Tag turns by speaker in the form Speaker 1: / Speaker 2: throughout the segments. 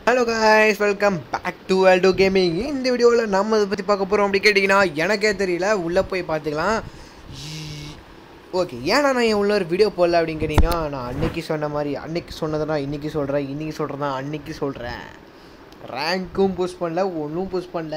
Speaker 1: Hello guys welcome back to world gaming இந்த வீடியோவில் நம்ம இதை பற்றி பார்க்க போகிறோம் அப்படி கேட்டிங்கன்னா எனக்கே தெரியல உள்ளே போய் பார்த்துக்கலாம் ஓகே ஏன்னா நான் என் உள்ள ஒரு வீடியோ போடல அப்படின்னு கேட்டிங்கன்னா நான் அன்னைக்கு சொன்ன மாதிரி அன்னைக்கு சொன்னதை நான் இன்றைக்கி சொல்கிறேன் இன்றைக்கி சொல்கிறேன் தான் அன்னைக்கு சொல்கிறேன் ரேங்க்கும் புஷ் பண்ணல ஒன்றும் புஷ் பண்ணல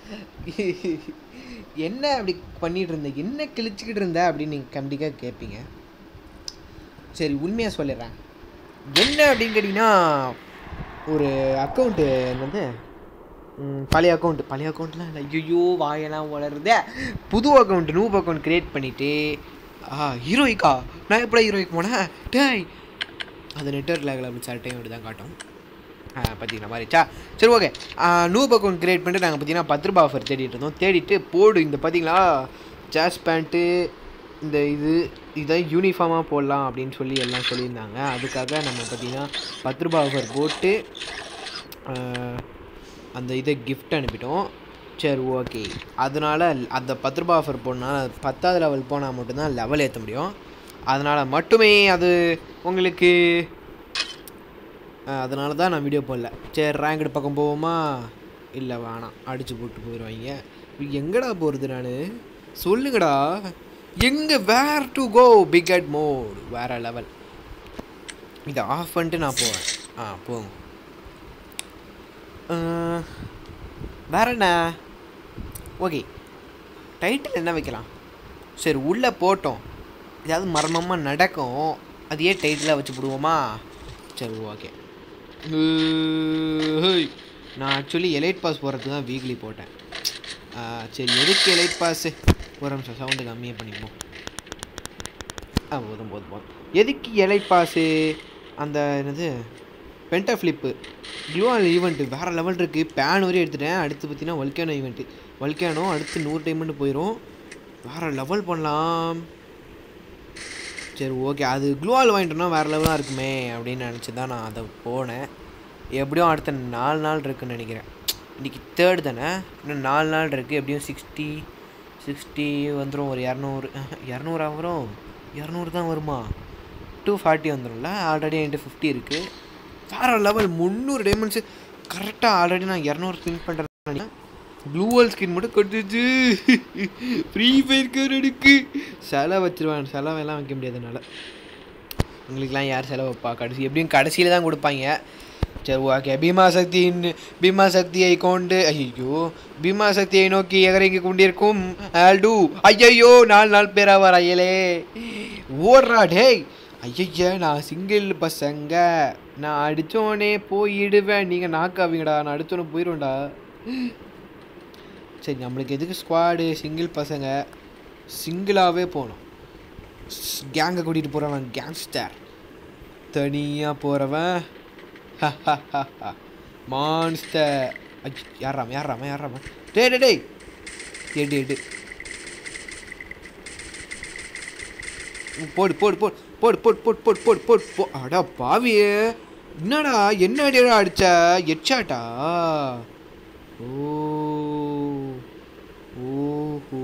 Speaker 1: என்ன அப்படி பண்ணிகிட்டு இருந்த என்ன கிழிச்சிக்கிட்டு இருந்த அப்படின்னு நீங்கள் கண்டிப்பாக கேட்பீங்க சரி உண்மையாக சொல்லிடுறேன் என்ன அப்படின்னு கேட்டிங்கன்னா ஒரு அக்கௌண்ட்டு வந்து ம், பழைய அக்கௌண்ட்டு பழைய அக்கௌண்ட்லாம் இல்லை ஐயோ வாயெல்லாம் வளருதே புது அக்கௌண்ட் நூப் அக்கௌண்ட் க்ரியேட் பண்ணிவிட்டு ஆ ஹீரோயிக்கா நான் எப்படா ஹீரோயிக் போனேன் டேய் அது நெட்ஒர்க் லேகில் அப்படி சில டைம் இப்படி தான் காட்டும் பார்த்தீங்கன்னா மாதிரிச்சா சரி ஓகே நூப் அக்கௌண்ட் க்ரியேட் பண்ணிட்டு நாங்கள் பார்த்தீங்கன்னா பத்து ரூபா ஆஃபர் தேடிட்டு இருந்தோம் தேடிட்டு போடு இந்த பார்த்தீங்களா ஜாஸ் பேண்ட்டு இந்த இது இதான் யூனிஃபார்மாக போடலாம் அப்படின்னு சொல்லி எல்லாம் சொல்லியிருந்தாங்க அதுக்காக நம்ம பார்த்தீங்கன்னா பத்து ரூபா ஆஃபர் போட்டு ஆஹ், அந்த இதை கிஃப்ட் அனுப்பிட்டோம் சரி ஓகே அதனால் அந்த பத்து ரூபா ஆஃபர் போனால் பத்தாவது லெவல் போனால் மட்டும்தான் லெவல் ஏற்ற முடியும் அதனால் மட்டுமே அது உங்களுக்கு அதனால தான் நான் வீடியோ போடல சரி ரேங்கடு பக்கம் போவோமா இல்லை வேணாம் அடித்து போட்டு போயிடுவாங்க எங்கடா போகிறது நான் சொல்லுங்கடா எங்கே where to go pick at mode வேற லெவல் இதை ஆஃப் பண்ணிட்டு நான் போவேன் ஆ போங்க அஹ், வேற என்ன ஓகே டைட்டில் என்ன வைக்கலாம் சரி உள்ளே போட்டோம் ஏதாவது மர்மமாக நடக்கும் அதையே டைட்டிலாக வச்சு விடுவோமா சரி ஓகே நான் ஆக்சுவலி எலைட் பாஸ் போகிறதுக்கு தான் வீக்லி போட்டேன் ஆ, சரி எதுக்கு எலைட் பாஸு ஒரு நிமிஷம் சவுண்டு கம்மியாக பண்ணிப்போம் ஆ போதும் போதும் போதும் எதுக்கு எலைட் பாஸு அந்த என்னது பென்டா ஃப்ளிப்பு க்ளூவால் ஈவெண்ட்டு வேறு லெவல் இருக்குது பேன் வரையும் எடுத்துட்டேன் அடுத்து பார்த்தீங்கன்னா வல்கேனோ ஈவெண்ட்டு வல்கேனோ அடுத்து நூறு டைமண்ட் போயிடும் வேறு லெவல் பண்ணலாம் சரி ஓகே அது க்ளூவால் வாங்கிட்டோம்னா வேறு லெவலாக இருக்குமே அப்படின்னு நினச்சி தான் நான் அதை போனேன் எப்படியும் அடுத்த நாலு நாள் இருக்குன்னு நினைக்கிறேன் இன்றைக்கி தேர்ட் தானே இன்னும் நாலு நாள் இருக்குது எப்படியும் சிக்ஸ்டி சிக்ஸ்டி வந்துடும் ஒரு இரநூறு இரநூறா வரும் இரநூறு தான் வருமா டூ ஃபார்ட்டி வந்துடும்ல ஆல்ரெடி என்கிட்ட ஃபிஃப்டி இருக்குது வேறு லெவல் முந்நூறு டைமண்ட்ஸு கரெக்டாக ஆல்ரெடி நான் இரநூறு ஸ்பின் பண்ணுறேன் ப்ளூ வால் ஸ்கின் மட்டும் கொட்டுச்சு ஃப்ரீ ஃபயர் கேர் எடுக்கு செலவு வச்சிருவாங்க செலவெல்லாம் வைக்க முடியாது என்னால் உங்களுக்குலாம் யார் செலவு வைப்பா கடைசி எப்படியும் கடைசியில் தான் கொடுப்பாங்க சரி ஓகே பீமா சக்தியின் பீமா சக்தியை கொண்டு ஐயோ பீமா சக்தியை நோக்கி எகறங்கி கொண்டிருக்கும் ஆல்டு ஐயையோ நாலு நாள் பேரா வர ஐயலே ஓடுறா டேய் ஐயய்ய நான் சிங்கிள் பசங்க நான் அடித்தோடனே போயிடுவேன் நீங்கள் நாக்காவீங்கடா நான் அடித்தோடனே போயிடுவேன்டா சரி நம்மளுக்கு எதுக்கு ஸ்குவாடு சிங்கிள் பசங்க சிங்கிளாகவே போகணும் கேங்கை கூட்டிகிட்டு போகிறவன் கேங்ஸ்டர் தனியாக போகிறவன் மான்ஸ்டர் யாராம யாராம யாராம டே டே டேய் எடு எடு போடு போடு போடு போடு போடு போடு போடு போடு போடு போ அடா பாவியே என்னடா என்ன அடிடா அடிச்ச எச்சாட்டா ஓ ஓஹோ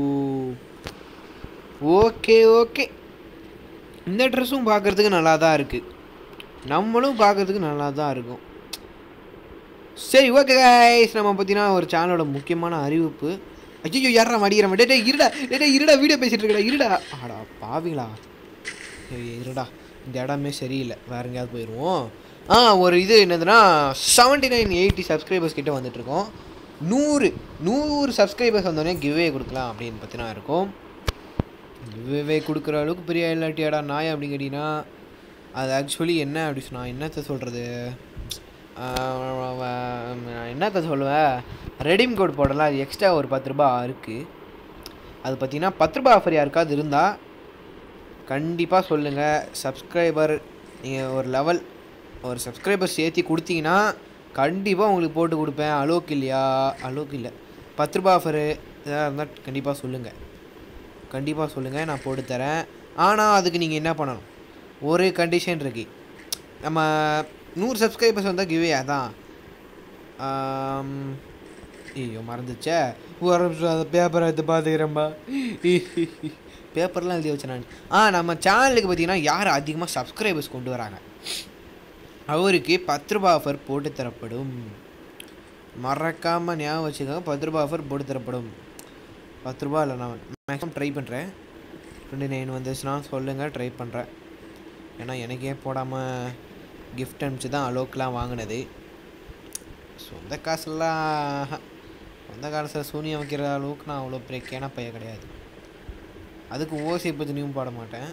Speaker 1: ஓகே ஓகே இந்த ட்ரெஸ்ஸும் பார்க்குறதுக்கு நல்லா தான் இருக்குது நம்மளும் பார்க்குறதுக்கு நல்லா தான் இருக்கும் சரி ஓகே கைஸ் நம்ம பார்த்தீங்கன்னா ஒரு சேனலோட முக்கியமான அறிவிப்பு ஐயோ யாரா மடிக்கிற டே டேய் இருடா டேய் டேய் இருடா வீடியோ பேசிட்டு இருக்கடா இருடா ஆடா பாவிங்களா ஏய், இருடா இந்த இடமே சரியில்லை வேற எங்கேயாவது போயிடுவோம் ஆ ஒரு இது என்னதுன்னா செவன்ட்டி நைன் எயிட்டி சப்ஸ்கிரைபர்ஸ் கிட்ட வந்துட்டுருக்கோம் நூறு நூறு சப்ஸ்கிரைபர்ஸ் வந்தோடனே கிவ்வே கொடுக்கலாம் அப்படின்னு பார்த்தீங்கன்னா இருக்கும் கிவ்வே கொடுக்குற அளவுக்கு பெரிய இல்லாட்டியாடா நாய் அப்படின்னு கேட்டிங்கன்னா அது ஆக்சுவலி என்ன அப்படி சொ- நான் என்னத்த சொல்கிறது என்னத்த சொல்லுவேன் ரெடீம் கோட் போடலாம் அது எக்ஸ்ட்ரா ஒரு பத்து ரூபா இருக்குது அது பார்த்தீங்கன்னா பத்து ரூபா ஆஃபர் யாருக்காவது இருந்தால் கண்டிப்பாக சொல்லுங்கள் சப்ஸ்கிரைபர் நீங்கள் ஒரு லெவல் ஒரு சப்ஸ்கிரைபர் சேர்த்தி கொடுத்தீங்கன்னா கண்டிப்பாக உங்களுக்கு போட்டு கொடுப்பேன் அலோக் இல்லையா அலோக் இல்லை பத்து ரூபா ஆஃபரு எதாவது இருந்தால் கண்டிப்பாக சொல்லுங்கள் கண்டிப்பாக சொல்லுங்கள் நான் போட்டு தரேன் ஆனால் அதுக்கு நீங்கள் என்ன பண்ணணும் ஒரு கண்டிஷன் இருக்கு நம்ம நூறு சப்ஸ்கிரைபர்ஸ் வந்தால் கிவே அதான் ஆம், ஐயோ மறந்துச்சே ஒரு நிமிஷம் அந்த பேப்பரை எடுத்து பார்த்துக்கிறேன்பா பேப்பர்லாம் எழுதி வச்சேன் நான் ஆ நம்ம சேனலுக்கு பார்த்தீங்கன்னா யார் அதிகமாக சப்ஸ்கிரைபர்ஸ் கொண்டு வராங்க அவருக்கு பத்து ரூபா ஆஃபர் போட்டு தரப்படும் மறக்காமல் ஞாபகம் வச்சுக்கோங்க பத்து ரூபா ஆஃபர் போட்டு தரப்படும் பத்து ரூபா இல்லை நான் மேக்ஸிமம் ட்ரை பண்ணுறேன் டுவெண்ட்டி நைன் வந்துச்சுன்னா சொல்லுங்கள் ட்ரை பண்ணுறேன் ஏன்னா எனக்கே போடாமல் கிஃப்ட் அனுப்பிச்சு தான் அலோக்கெலாம் வாங்கினது சொந்த காசுலாம் சொந்த காசில் சூனியம் வைக்கிற அளவுக்கு நான் அவ்வளோ பெரிய கேன பைய கிடையாது அதுக்கு ஓசி பற்றினியும் பாட மாட்டேன்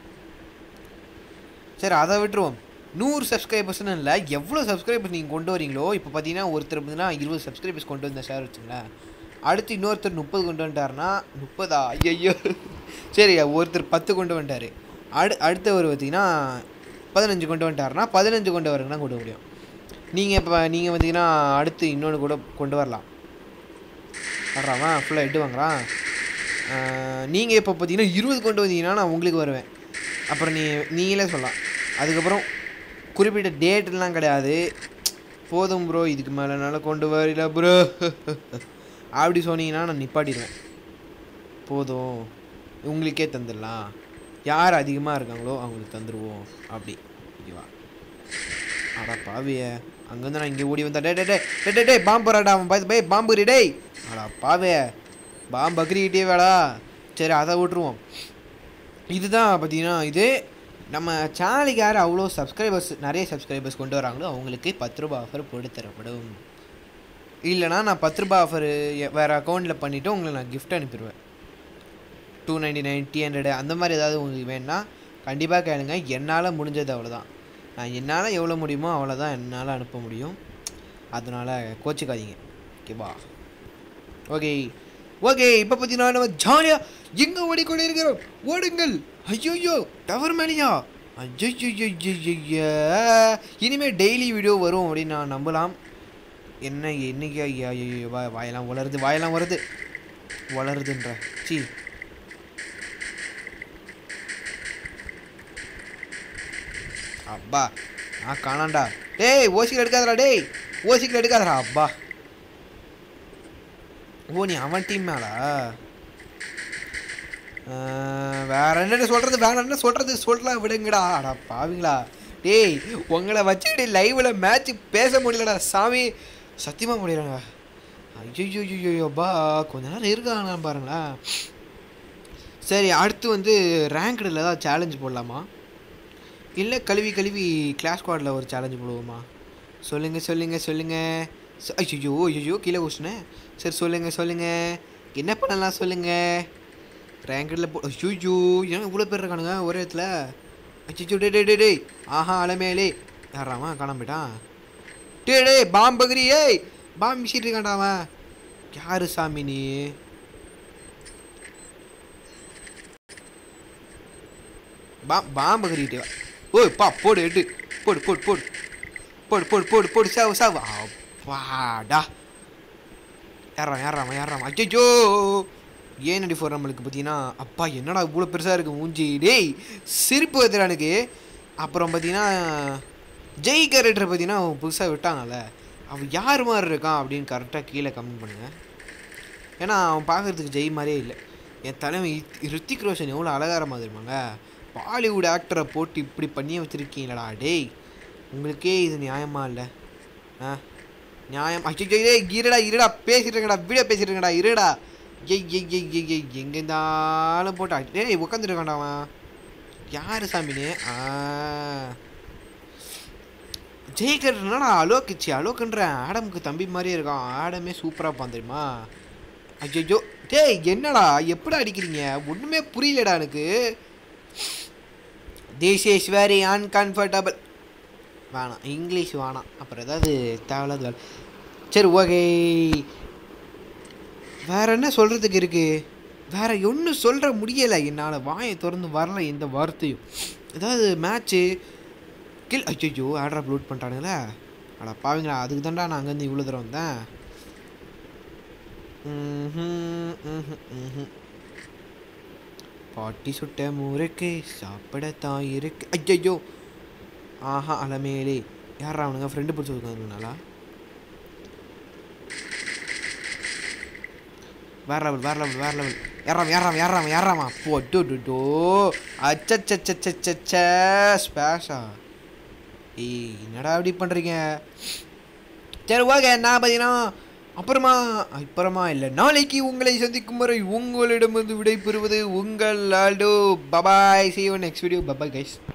Speaker 1: சரி அதை விட்டுருவோம் நூறு சப்ஸ்கிரைபர்ஸ்னு இல்லை எவ்வளோ சப்ஸ்கிரைபர்ஸ் நீங்கள் கொண்டு வரீங்களோ இப்போ பார்த்தீங்கன்னா ஒருத்தர் பார்த்தீங்கன்னா இருபது சப்ஸ்கிரைபர்ஸ் கொண்டு வந்த சார் வச்சுங்களேன் அடுத்து இன்னொருத்தர் முப்பது கொண்டு வந்துட்டாருன்னா முப்பதா ஐயோ சரி ஒருத்தர் பத்து கொண்டு வந்துட்டார் அடு அடுத்தவர் பார்த்தீங்கன்னா பதினஞ்சு கொண்டு வந்துட்டாருன்னா பதினஞ்சு கொண்டு வரங்கன்னா கொண்டு முடியும் நீங்கள் இப்போ நீங்கள் பார்த்தீங்கன்னா அடுத்து இன்னொன்று கூட கொண்டு வரலாம் வர்றாமா ஃபுல்லாக எட்டு வாங்குறான் நீங்கள் இப்போ பார்த்தீங்கன்னா இருபது கொண்டு வந்தீங்கன்னா நான் உங்களுக்கு வருவேன் அப்புறம் நீ நீங்களே சொல்லலாம் அதுக்கப்புறம் குறிப்பிட்ட டேட்லாம் கிடையாது போதும் ப்ரோ இதுக்கு மேலே என்னால் கொண்டு வரல ப்ரோ அப்படி சொன்னீங்கன்னா நான் நிப்பாட்டிடுவேன் போதும் உங்களுக்கே தந்துடலாம் யார் அதிகமாக இருக்காங்களோ அவங்களுக்கு தந்துடுவோம் அப்படி ஓகேவா அடா பாவிய அங்கேருந்து நான் இங்கே ஓடி வந்தா டே டே டே டே டே டே பாம்பு போறாடா அவன் பார்த்து பே பாம்பு டே டேய் அடா பாவிய பாம்பு பக்ரிக்கிட்டே வேடா சரி அதை விட்டுருவோம் இதுதான் பார்த்தீங்கன்னா இது நம்ம சேனலுக்கு யார் அவ்வளோ சப்ஸ்கிரைபர்ஸ் நிறைய சப்ஸ்கிரைபர்ஸ் கொண்டு வராங்களோ அவங்களுக்கு பத்து ரூபா ஆஃபர் போட்டு தரப்படும் இல்லைனா நான் பத்து ரூபா ஆஃபர் வேறு அக்கௌண்ட்டில் பண்ணிவிட்டு உங்களுக்கு நான் கிஃப்ட் அனுப்பிடுவேன் டூ நைன்டி நைன் டி ஹண்ட்ரடு அந்த மாதிரி ஏதாவது உங்களுக்கு வேணுன்னா கண்டிப்பாக கேளுங்க என்னால் முடிஞ்சது அவ்வளோதான் நான் என்னால் எவ்வளோ முடியுமோ அவ்வளோதான் என்னால் அனுப்ப முடியும் அதனால் கோச்சிக்காதீங்க ஓகேவா ஓகே ஓகே இப்போ பார்த்தீங்கன்னா நம்ம ஜாலியாக எங்கே ஓடிக்கொண்டே இருக்கிறோம் ஓடுங்கள் ஐயோயோ டவர் மேலேயா ஐயோ இனிமேல் டெய்லி வீடியோ வரும் அப்படின்னு நான் நம்பலாம் என்ன என்னைக்கு ஐயா ஐயோ வா வாயெல்லாம் வளருது வாயெல்லாம் வருது வளருதுன்ற சி அப்பா நான் காணாண்டா டேய் ஓசிக்கில் எடுக்காதடா டேய் ஓசிக்கில் எடுக்காதடா அப்பா ஓ நீ அவன் டீம் மேலா வேற என்ன சொல்றது வேற என்ன சொல்றது சொல்லலாம் விடுங்கடா அடா பாவிங்களா டேய் உங்களை வச்சுக்கிட்டு லைவ்ல மேட்ச் பேச முடியலடா சாமி சத்தியமாக முடியலங்க ஐயோ ஐயோ பா கொஞ்ச நேரம் இருக்காங்க பாருங்களேன் சரி அடுத்து வந்து ரேங்க்டில் ஏதாவது சேலஞ்ச் போடலாமா இல்லை கழுவி கழுவி கிளாஸ் ஸ்குவாடில் ஒரு சேலஞ்சு போடுவோமா சொல்லுங்கள் சொல்லுங்கள் சொல்லுங்கள் ஐயோ ஐயோ கீழே ஊசினேன் சரி சொல்லுங்கள் சொல்லுங்கள் என்ன பண்ணலாம் சொல்லுங்கள் ரேங்கடில் போ ஐயோ ஏன் இவ்வளோ பேர் இருக்கானுங்க ஒரே இடத்துல அச்சோ டே டே டே டேய் ஆஹா அலமேலே யாராமா காணாம போயிட்டான் டே டே பாம்பகிரி ஏய் பாம்பு மிஷிட்டு இருக்கான்டா அவன் யாரு சாமி நீ பா பாம்பகிரிட்டே வா ஓய் பா போடு எடு போடு போடு போடு போடு போடு போடு போடு சாவு சாவு அப்பாடா ஏறாம் ஏறாம் ஏறாம் அச்சோ ஏனடி ஃபோர் நம்மளுக்கு பார்த்தீங்கன்னா அப்பா என்னடா இவ்வளோ பெருசாக இருக்குது மூஞ்சி டேய் சிரிப்பு வருதுடா எனக்கு அப்புறம் பார்த்தீங்கன்னா ஜெய் கேரக்டர் பார்த்தீங்கன்னா அவன் புதுசாக விட்டாங்கல்ல அவன் யார் மாதிரி இருக்கான் அப்படின்னு கரெக்டாக கீழே கமெண்ட் பண்ணுங்கள் ஏன்னா அவன் பார்க்குறதுக்கு ஜெய் மாதிரியே இல்லை என் தலைமை ரித்திக் ரோஷன் எவ்வளோ அழகார மாதிரி இருப்பாங்க பாலிவுட் ஆக்டரை போட்டு இப்படி பண்ணி வச்சுருக்கீங்களடா டேய் உங்களுக்கே இது நியாயமா இல்லை ஆ நியாயம் அச்சோ டேய் இருடா இருடா பேசிட்டு இருக்கடா வீடியோ பேசிட்டு இருக்கடா இருடா ஏய் ஏய் ஏய் ஏய் ஏய் எங்கே இருந்தாலும் போட்டா டேய் உட்காந்துருக்கான்டா அவன் யார் சாமினே ஆ ஜெயிக்கர் என்னடா அலோக்குச்சு அலோக்குன்ற ஆடமுக்கு தம்பி மாதிரியே இருக்கான் ஆடமே சூப்பராக இருப்பான் தெரியுமா ஐயோ டேய் என்னடா எப்படி அடிக்கிறீங்க ஒன்றுமே புரியலடா எனக்கு திஸ் இஸ் வெரி அன்கம்ஃபர்டபுள் வேணாம் இங்கிலீஷ் வேணாம் அப்புறம் ஏதாவது தேவையில்லாத வேலை சரி ஓகே வேற என்ன சொல்கிறதுக்கு இருக்குது வேற ஒன்றும் சொல்கிற முடியலை என்னால் வாயை திறந்து வரல எந்த வார்த்தையும் ஏதாவது மேட்ச்சு கில் ஐயோ ஆட்ராப் லோட் பண்ணிட்டானுங்களே அடா பாவீங்களா அதுக்கு தான்டா நான் அங்கேருந்து இவ்வளோ தூரம் வந்தேன் ம்ஹும், ம்ஹும், ம்ஹும். பாட்டி சுட்ட முறுக்கு சாப்பிடத்தான் இருக்கு ஐயோ ஆஹா அலமேலே யாரா அவனுங்க ஃப்ரெண்டு பிடிச்சி உட்காந்துனாலா வேற லெவல் வேற லெவல் வேற லெவல் ஏறாம் ஏறாம் ஏறாம் ஏறாமா போட்டு டோ அச்சச்சச்சச்சச்ச ஸ்பேஷா ஏய் என்னடா அப்படி பண்ணுறீங்க சரி ஓகே நான் பார்த்தீங்கன்னா அப்புறமா அப்புறமா இல்லை நாளைக்கு உங்களை சந்திக்கும் வரை உங்களிடமிருந்து விடை பெறுவது உங்கள் ஆல்டோ பபாய் see you next video bye bye guys